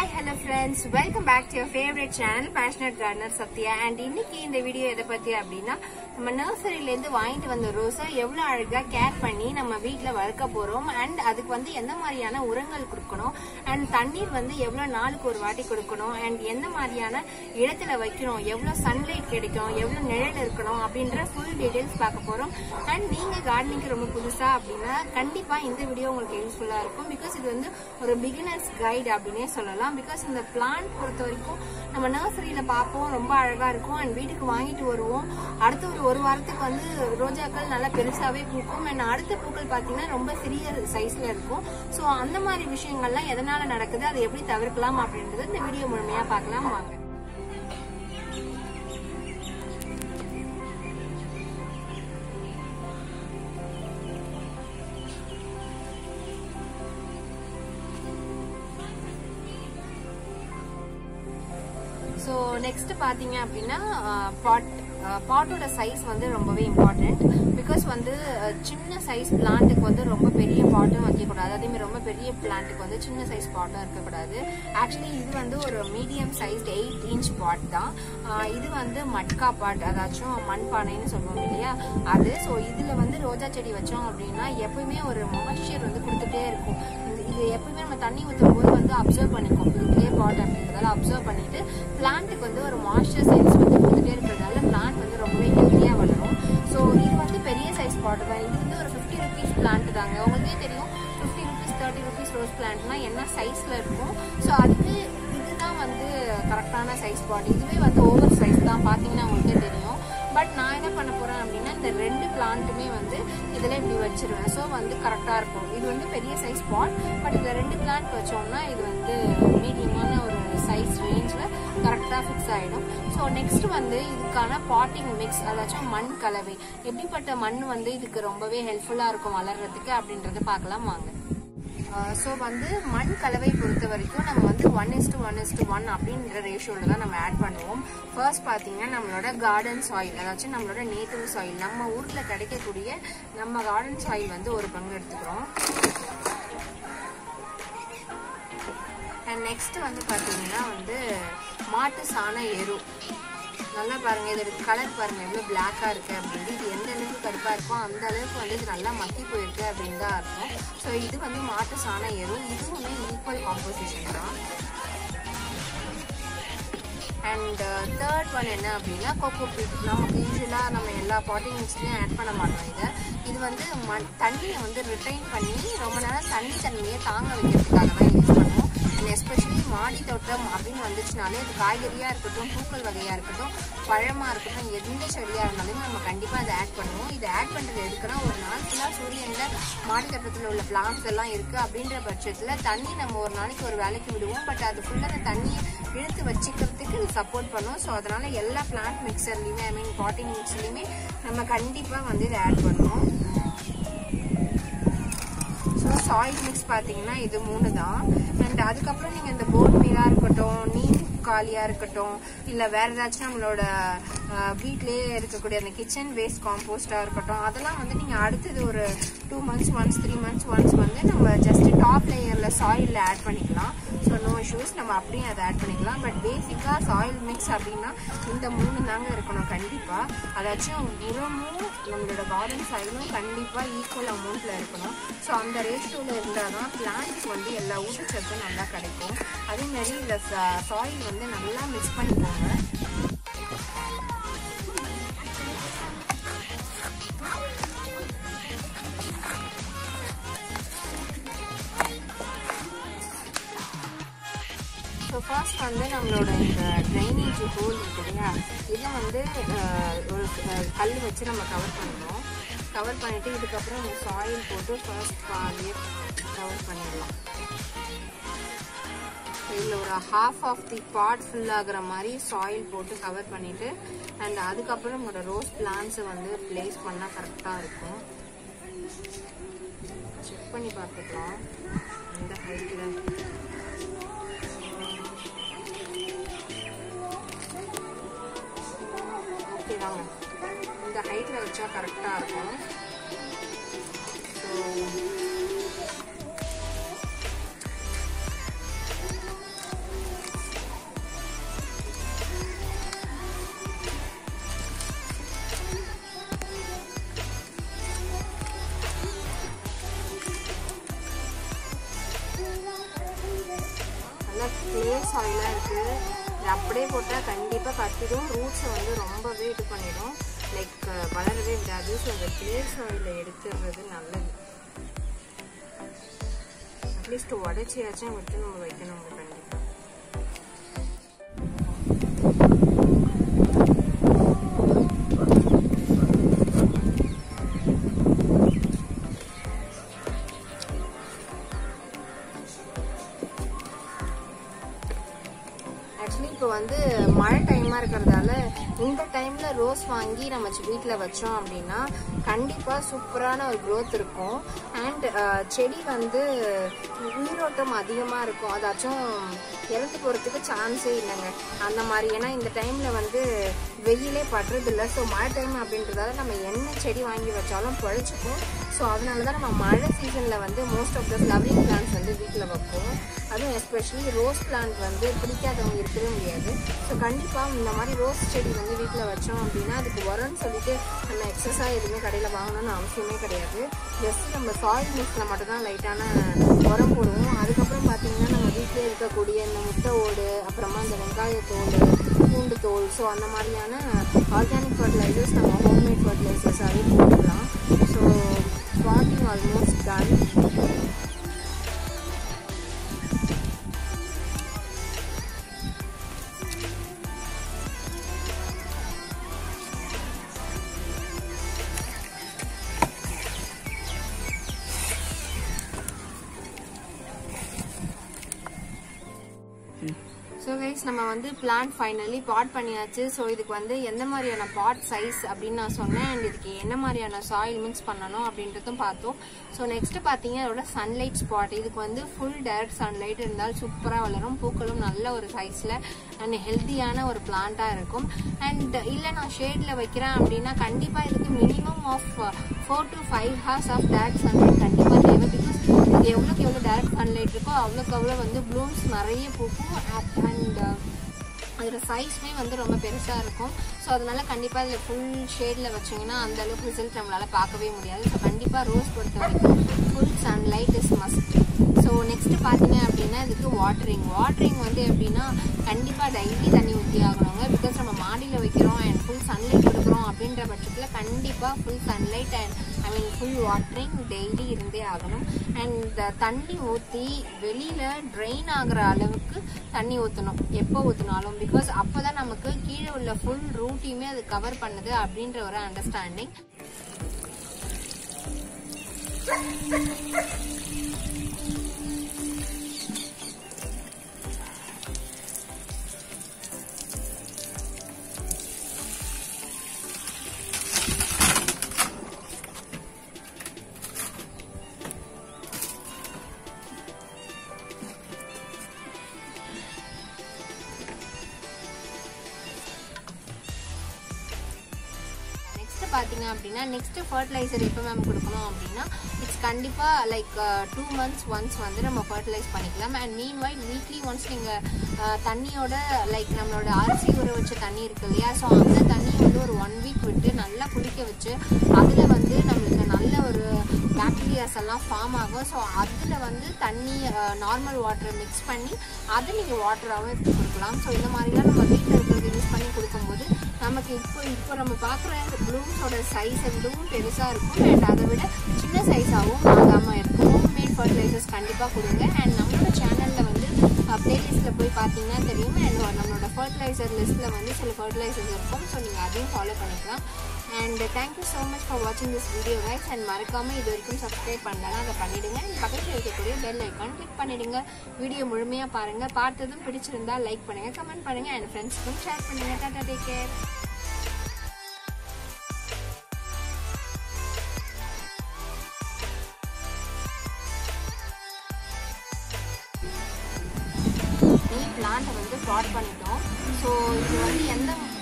hi hello friends welcome back to your favourite channel passionate gardener Sathya and இன்னைக்கு இந்த video எதை பத்தி அப்படின்னா நம்ம நர்சரியில இருந்து வாங்கிட்டு வந்த ரோஸை எவ்வளவு அழகா கேர் பண்ணி நம்ம வீட்ல வளர்க்க போறோம் அண்ட் அதுக்கு வந்து எந்த மாதிரியான உரங்கள் கொடுக்கணும் அண்ட் தண்ணீர் வந்து எவ்வளவு நாளுக்கு ஒரு வாட்டி கொடுக்கணும் அண்ட் எந்த மாதிரியான இடத்துல வைக்கணும் எவ்வளவு சன்லைட் கிடைக்கும் எவ்வளவு நிழல் இருக்கணும் அப்படின்ற ஃபுல் டீடைல்ஸ் பார்க்க போறோம் அண்ட் நீங்க கார்டனிங்க்கு ரொம்ப புதுசா அப்படின்னா கண்டிப்பா இந்த வீடியோ உங்களுக்கு யூஸ்ஃபுல்லா இருக்கும் பிகாஸ் இது வந்து ஒரு பிகினர்ஸ் கைடு அப்படின்னே சொல்லலாம் பிகாஸ் இந்த பிளான்ட் பொறுத்த வரைக்கும் நம்ம நர்சரியில பார்ப்போம் ரொம்ப அழகா இருக்கும் அண்ட் வீட்டுக்கு வாங்கிட்டு வருவோம் அடுத்த ஒரு ஒரு வாரத்துக்கு வந்து ரோஜாக்கள் நல்லா பெருசாவே பூக்கும் அண்ட் அடுத்த பூக்கள் பார்த்தீங்கன்னா ரொம்ப சிறிய சைஸ்ல இருக்கும் ஸோ அந்த மாதிரி விஷயங்கள்லாம் எதனால நடக்குது அதை எப்படி தவிர்க்கலாம் அப்படின்றது இந்த வீடியோ முழுமையா பார்க்கலாம் வாங்க ஸோ நெக்ஸ்ட் பார்த்தீங்க அப்படின்னா பாட் பாட்டோட சைஸ் வந்து ரொம்பவே இம்பார்ட்டன்ட் பிகாஸ் வந்து அஹ், சின்ன சைஸ் பிளான்ட்டுக்கு வந்து ரொம்ப பெரிய பாட்டும் வைக்கக்கூடாது அதேமாதிரி ரொம்ப பெரிய பிளான்ட்டுக்கு வந்து சின்ன சைஸ் பாட்டும் இருக்கக்கூடாது ஆக்சுவலி இது வந்து ஒரு medium size eight inch pot தான் அஹ், இது வந்து மட்கா பாட் அதாச்சும் மண்பானைன்னு சொல்லுவோம் இல்லையா அது ஸோ இதில் வந்து ரோஜா செடி வச்சோம் அப்படின்னா எப்பவுமே ஒரு மாய்ஸ்சர் வந்து கொடுத்துட்டே இருக்கும் இது- இது எப்பவுமே நம்ம தண்ணி ஊற்றும் போது வந்து அப்சர்வ் பண்ணிக்கும் இது கிளே பாட் அப்படின்றதால அப்சர்வ் பண்ணிட்டு பிளான்ட்டுக்கு வந்து ஒரு மாய்ஸ்சர் சென்ஸ் வந்து கொடுத்துட்டே இருக்கிறதால பிளான்ட் வந்து ரொம்பவே ஹெல்த்தியாக வளரும் ஸோ இது வந்து பெரிய சைஸ் பாட் தான் இது வந்து ஒரு ஃபிஃப்டி ருபீஸ் பிளான்ட் தாங்க உங்களுக்கே தெரியும் fifty rupees thirty rupees rose பிளான்ட்னா என்ன சைஸில் இருக்கும் ஸோ அதுக்கு இதுதான் வந்து கரெக்டான சைஸ் பாட் இதுவே வந்து ஓவர் சைஸ் தான் பார்த்தீங்கன்னா உங்களுக்கே தெரியும் பட் நான் என்ன பண்ண போறேன் அப்படின்னா இந்த ரெண்டு பிளான்ட்டுமே வந்து இதில் இப்படி வச்சிருவேன் ஸோ வந்து கரெக்டாக இருக்கும் இது வந்து பெரிய சைஸ் பாட் பட் இதில் ரெண்டு பிளான்ட் வச்சோம்னா இது வந்து மீடியமான ஒரு சைஸ் ரேஞ்சில் கரெக்டாக ஃபிக்ஸ் ஆகிடும் ஸோ நெக்ஸ்ட் வந்து இதுக்கான பாட்டிங் மிக்ஸ் அதாச்சும் மண் கலவை எப்படிப்பட்ட மண் வந்து இதுக்கு ரொம்பவே ஹெல்ப்ஃபுல்லாக இருக்கும் வளர்றதுக்கு அப்படின்றத பார்க்கலாம் வாங்க ஸோ வந்து மண் கலவை பொறுத்த வரைக்கும் நம்ம வந்து one is to one is to one அப்படின்ற ரேஷியோவில் தான் நம்ம ஆட் பண்ணுவோம் ஃபர்ஸ்ட் பார்த்தீங்கன்னா நம்மளோட கார்டன் சாயில் அதாச்சும் நம்மளோட நேட்டிவ் சாயில் நம்ம ஊரில் கிடைக்கக்கூடிய நம்ம கார்டன் சாயில் வந்து ஒரு பங்கு எடுத்துக்கிறோம் அண்ட் நெக்ஸ்ட் வந்து பார்த்தீங்கன்னா வந்து மாட்டு சாண எரு நல்லா பாருங்க இதோட கலர் பாருங்க எவ்வளோ பிளாக்காக இருக்கு அப்படின்னு இது எந்த அளவுக்கு கருப்பாக இருக்கோ அந்த அளவுக்கு வந்து இது நல்லா மக்கி போயிருக்கு அப்படின்னு தான் இருக்கும் ஸோ இது வந்து மாட்டு சாண எரு இதுவுமே ஈக்குவல் காம்போசிஷன் தான் அண்ட் தேர்ட் ஒன் என்ன அப்படின்னா கொக்கோ பீட் நமக்கு யூஸ்வலாக நம்ம எல்லா பாட்டிங் மிக்ஸ்லையும் ஆட் பண்ண மாட்டோம் இதை இது வந்து மண் தண்ணியை வந்து ரிட்டைன் பண்ணி ரொம்ப நேரம் தண்ணி தன்மையை தாங்க வைக்கிறதுக்காக தான் யூஸ் பண்ணுவோம் அண்ட் எஸ்பெஷலி மாடி தோட்டம் அப்படின்னு வந்துச்சுனாலே அது காய்கறியாக இருக்கட்டும் பூக்கள் வகையாக இருக்கட்டும் பழமாக இருக்கட்டும் எந்த செடியாக இருந்தாலும் நம்ம கண்டிப்பாக அதை ஆட் பண்ணுவோம் இதை ஆட் பண்ணுறது எதுக்குன்னா ஒரு நாள் ஃபுல்லாக சூரியனில் மாடி தோட்டத்தில் உள்ள பிளான்ஸ் எல்லாம் இருக்குது அப்படின்ற பட்சத்தில் தண்ணி நம்ம ஒரு நாளைக்கு ஒரு வேலைக்கு விடுவோம் பட் அது ஃபுல்லாக அந்த தண்ணியை இழுத்து வச்சுக்கிறதுக்கு இது சப்போர்ட் பண்ணும் ஸோ அதனால எல்லா பிளான்ட் மிக்சர்லையுமே ஐ மீன் பாட்டிங் மிக்சர்லையுமே நம்ம கண்டிப்பாக வந்து இதை ஆட் பண்ணுவோம் ஸோ சாயில் மிக்ஸ் பார்த்தீங்கன்னா இது மூணு தான் அண்ட் அதுக்கப்புறம் நீங்கள் இந்த போட் மீராக இருக்கட்டும் நீம் காலியாக இருக்கட்டும் இல்லை வேற ஏதாச்சும் நம்மளோட வீட்லேயே இருக்கக்கூடிய அந்த கிச்சன் வேஸ்ட் காம்போஸ்டாக இருக்கட்டும் அதெல்லாம் வந்து நீங்கள் அடுத்தது ஒரு two months once three months once வந்து நம்ம ஜஸ்ட் டாப் லேயரில் சாயிலில் ஆட் பண்ணிக்கலாம் ஸோ நோ இஷ்யூஸ் நம்ம அப்படியே அதை ஆட் பண்ணிக்கலாம் பட் பேசிக்காக சாயில் மிக்ஸ் அப்படின்னா இந்த மூணு தாங்க இருக்கணும் கண்டிப்பாக அதாச்சும் உரமும் நம்மளோட கார்டன் சாயிலும் கண்டிப்பாக ஈக்குவல் அமௌண்ட்டில் இருக்கணும் ஸோ அந்த ரேஷியோவில் இருந்தால் தான் பிளான்ட்ஸ் வந்து எல்லா ஊட்டச்சத்தும் நல்லா கிடைக்கும் அதே மாதிரி இந்த சாயில் வந்து நல்லா மிக்ஸ் பண்ணிக்கோங்க ஸோ ஃபர்ஸ்ட் வந்து நம்மளோட இந்த ட்ரைனேஜ் ஹோல் இருக்கு இல்லையா இதை வந்து அஹ், ஒரு அஹ், கல் வச்சு நம்ம கவர் பண்ணுறோம் கவர் பண்ணிவிட்டு இதுக்கப்புறம் இந்த சாயில் போட்டு ஃபர்ஸ்ட் பாதியை கவர் பண்ணிடலாம் இதில் ஒரு half of the pot full ஆகுற மாதிரி சாயில் போட்டு கவர் பண்ணிவிட்டு அண்ட் அதுக்கப்புறம் நம்மளோட ரோஸ் பிளான்ஸை வந்து ப்ளேஸ் பண்ணால் கரெக்டாக இருக்கும் செக் பண்ணி பார்த்துக்கலாம் இந்த ஹைட்டில் ஓகே தாங்க இந்த ஹைட்டில் வச்சா கரெக்டாக இருக்கும் ஸோ நல்லா க்ளே சாயிலாக இருக்குது இது அப்படியே போட்டால் கண்டிப்பாக கட்டிடும் ரூட்ஸை வந்து ரொம்பவே இது பண்ணிடும் லைக் வளரவே விடாது ஸோ அந்த க்ளே சாயில் எடுத்துடுறது நல்லது அட்லீஸ்ட் உடச்சியாச்சும் விட்டு நம்ம வைக்கணும் கண்டிப்பாக ஆக்சுவலி இப்போ வந்து மழை டைமாக இருக்கிறதால இந்த டைமில் ரோஸ் வாங்கி நம்ம வீட்டில் வச்சோம் அப்படின்னா கண்டிப்பாக சூப்பரான ஒரு க்ரோத் இருக்கும் அண்ட் செடி வந்து உயிரோட்டம் அதிகமாக இருக்கும் அதாச்சும் இறந்து போகிறதுக்கு சான்ஸே இல்லைங்க அந்த மாதிரி ஏன்னா இந்த டைமில் வந்து வெயிலே படுறதில்ல ஸோ மழை டைம் அப்படின்றதால நம்ம என்ன செடி வாங்கி வச்சாலும் பழிச்சுக்கும் ஸோ அதனால தான் நம்ம மழை சீசனில் வந்து most of the flowering plants வந்து வீட்டில் வைப்போம் அதுவும் எஸ்பெஷலி ரோஸ் பிளான்ட் வந்து பிடிக்காதவங்க இருக்கவே முடியாது ஸோ கண்டிப்பாக இந்த மாதிரி ரோஸ் செடி வந்து வீட்டில் வச்சோம் அப்படின்னா அதுக்கு உரம்னு சொல்லிட்டு நம்ம எக்ஸஸாக எதுவுமே கடையில் வாங்கணும்னு அவசியமே கிடையாது ஜஸ்ட் நம்ம சாயில் மிக்ஸில் மட்டும்தான் லைட்டான உரம் போடுவோம் அதுக்கப்புறம் பார்த்தீங்கன்னா நம்ம வீட்டிலே இருக்கக்கூடிய இந்த முட்டை ஓடு அப்புறமா இந்த வெங்காயத்தோடு பூண்டு தோல் ஸோ அந்த மாதிரியான ஆர்கானிக் ஃபர்டிலைசர்ஸ் நம்ம ஹோம்மேட் ஃபர்டிலைசர்ஸாகவே போட்டுக்கலாம் so potting almost done so guys நம்ம வந்து பிளான்ட் ஃபைனலி பாட் பண்ணியாச்சு ஸோ இதுக்கு வந்து எந்த மாதிரியான பாட் சைஸ் அப்படின்னு நான் சொன்னேன் அண்ட் இதுக்கு என்ன மாதிரியான சாயில் மிக்ஸ் பண்ணணும் அப்படின்றதும் பார்த்தோம் ஸோ நெக்ஸ்ட் பார்த்தீங்க அதோட சன்லைட் ஸ்பாட் இதுக்கு வந்து ஃபுல் டைரக்ட் சன்லைட் இருந்தால் சூப்பராக வளரும் பூக்களும் நல்ல ஒரு சைஸில் அண்ட் ஹெல்த்தியான ஒரு பிளான்ட்டாக இருக்கும் அண்ட் இல்லை நான் ஷேடில் வைக்கிறேன் அப்படின்னா கண்டிப்பாக இதுக்கு minimum of four to five hours of direct sunlight கண்டிப்பாக தேவை பிகாஸ் இது எவ்வளோக்கு எவ்வளோ டேரக்ட் சன்லைட் இருக்கோ அவ்வளோக்கு அவ்வளோ வந்து ப்ளூம்ஸ் நிறைய பூக்கும் அண்ட் அதோட சைஸ்மே வந்து ரொம்ப பெருசாக இருக்கும் ஸோ அதனால கண்டிப்பாக இதில் ஃபுல் ஷேடில் வச்சிங்கன்னா அந்த அளவுக்கு ரிசல்ட் நம்மளால் பார்க்கவே முடியாது ஸோ கண்டிப்பாக ரோஸ் பொறுத்த வரைக்கும் full sunlight is must so next பார்த்தீங்க அப்படின்னா இதுக்கு வாட்டரிங் வாட்டரிங் வந்து எப்படின்னா கண்டிப்பாக டெய்லி தண்ணி ஊற்றி ஆகணுங்க பிகாஸ் நம்ம மாடியில் வைக்கிறோம் அண்ட் ஃபுல் சன்லைட் கொடுக்குறோம் அப்படின்ற பட்சத்தில் கண்டிப்பாக full sunlight and I mean full watering daily இருந்தே ஆகணும் அண்ட் தண்ணி ஊற்றி வெளியில் ட்ரெயின் ஆகிற அளவுக்கு தண்ணி ஊற்றணும் எப்போ ஊற்றினாலும் பிகாஸ் அப்போ தான் நமக்கு கீழே உள்ள ஃபுல் ரூட்டையுமே அது கவர் பண்ணுது அப்படின்ற ஒரு அண்டர்ஸ்டாண்டிங் நெக்ஸ்ட் பார்த்தீங்க அப்படின்னா நெக்ஸ்ட் ஃபர்டிலைசர் எப்போ மேம் கொடுக்கணும் அப்படின்னா இட்ஸ் கண்டிப்பாக லைக் டூ மந்த்ஸ் ஒன்ஸ் வந்து நம்ம ஃபர்டிலைஸ் பண்ணிக்கலாம் and meanwhile weekly once நீங்கள் தண்ணியோட லைக் நம்மளோட அரிசி ஊற வச்ச தண்ணி இருக்கு இல்லையா ஸோ அந்த தண்ணியை வந்து ஒரு ஒன் வீக் விட்டு நல்லா குளிக்க வச்சு அதில் வந்து நம்மளுக்கு நல்ல ஒரு பாக்டீரியாஸ் எல்லாம் ஃபார்ம் ஆகும் ஸோ அதில் வந்து தண்ணி நார்மல் வாட்டரை மிக்ஸ் பண்ணி அதை நீங்கள் வாட்டராகவும் எடுத்து கொடுக்கலாம் ஸோ இந்த மாதிரிலாம் நம்ம வீட்டில் இருக்கிறது யூஸ் பண்ணி கொடுக்கும்போது நமக்கு இப்போ இப்போ நம்ம பார்க்குற ப்ளூம்ஸோட சைஸ் எதுவும் பெருசாக இருக்கும் அண்ட் அதை விட சின்ன சைஸாகவும் ஆகாமல் இருக்கும் ஹோம்மேட் ஃபர்டிலைசர்ஸ் கண்டிப்பாக கொடுங்க அண்ட் நம்மளோட சேனலில் வந்து பிளேலிஸ்ட்டில் போய் பார்த்தீங்கன்னா தெரியும் அண்ட் நம்மளோட ஃபர்டிலைசர் லிஸ்ட்டில் வந்து சில ஃபர்டிலைசர்ஸ் இருக்கும் ஸோ நீங்கள் அதையும் ஃபாலோ பண்ணிக்கலாம் and thank you so much for வாட்சிங் திஸ் வீடியோ கைஸ் அண்ட் மறக்காமல் இது வரைக்கும் சப்ஸ்கிரைப் பண்ணலன்னா அதை பண்ணிவிடுங்க அண்ட் பக்கத்தில் இருக்கக்கூடிய பெல் ஐக்கான் கிளிக் பண்ணிவிடுங்க வீடியோ முழுமையாக பாருங்கள் பார்த்ததும் பிடிச்சிருந்தா லைக் பண்ணுங்கள் கமெண்ட் பண்ணுங்கள் அண்ட் ஃப்ரெண்ட்ஸ்க்கும் ஷேர் பண்ணுங்கள் டாட்டா டேக் கேர் பிளான்ட்டை வந்து ப்ளாட் பண்ணிட்டோம் ஸோ இது வந்து எந்த